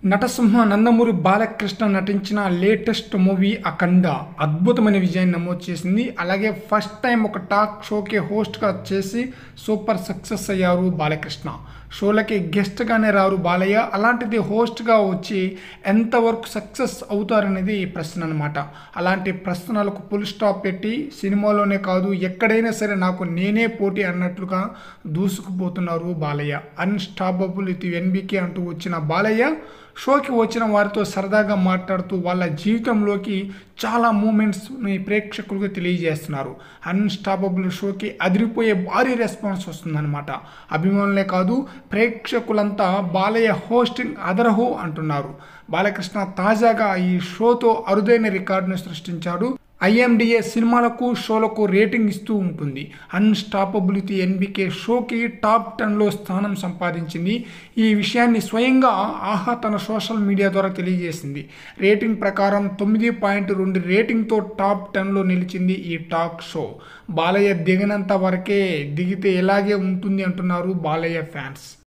నటసింహ నందమూరి బాలకృష్ణ నటించిన latest movie అఖండ అద్భుతమైన విజయాన్ని నమోదు చేసింది అలాగే ఫస్ట్ టైం ఒక టాక్ షోకి హోస్ట్గా చేసి సూపర్ సక్సెస్ అయ్యారు బాలకృష్ణ షోలకి గెస్ట్గానే రారు బాలయ్య అలాంటిది హోస్ట్గా వచ్చి ఎంతవరకు సక్సెస్ అవుతారనేది ప్రశ్న అనమాట అలాంటి ప్రశ్నలకు ఫుల్ స్టాప్ పెట్టి సినిమాలోనే కాదు ఎక్కడైనా సరే నాకు నేనే పోటీ అన్నట్లుగా దూసుకుపోతున్నారు బాలయ్య అన్స్టాపబుల్ ఇది ఎన్బికే అంటూ వచ్చిన బాలయ్య షోకి వచ్చిన వారితో సరదాగా మాట్లాడుతూ వాళ్ళ జీవితంలోకి చాలా మూమెంట్స్ని ప్రేక్షకులకు తెలియజేస్తున్నారు అన్స్టాపబుల్ షోకి అదిరిపోయే భారీ రెస్పాన్స్ వస్తుందన్నమాట అభిమానులే కాదు ప్రేక్షకులంతా బాలయ్య హోస్టింగ్ అదరహో అంటున్నారు బాలకృష్ణ తాజాగా ఈ షోతో అరుదైన రికార్డును సృష్టించాడు ఐఎండిఏ సినిమాలకు షోలకు రేటింగ్ ఇస్తూ ఉంటుంది అన్స్టాపబిలిటీ ఎన్బికే షోకి టాప్ టెన్లో స్థానం సంపాదించింది ఈ విషయాన్ని స్వయంగా ఆహా తన సోషల్ మీడియా ద్వారా తెలియజేసింది రేటింగ్ ప్రకారం తొమ్మిది పాయింట్ రెండు రేటింగ్తో టాప్ టెన్లో నిలిచింది ఈ టాక్ షో బాలయ్య దిగినంత వరకే దిగితే ఎలాగే ఉంటుంది అంటున్నారు బాలయ్య ఫ్యాన్స్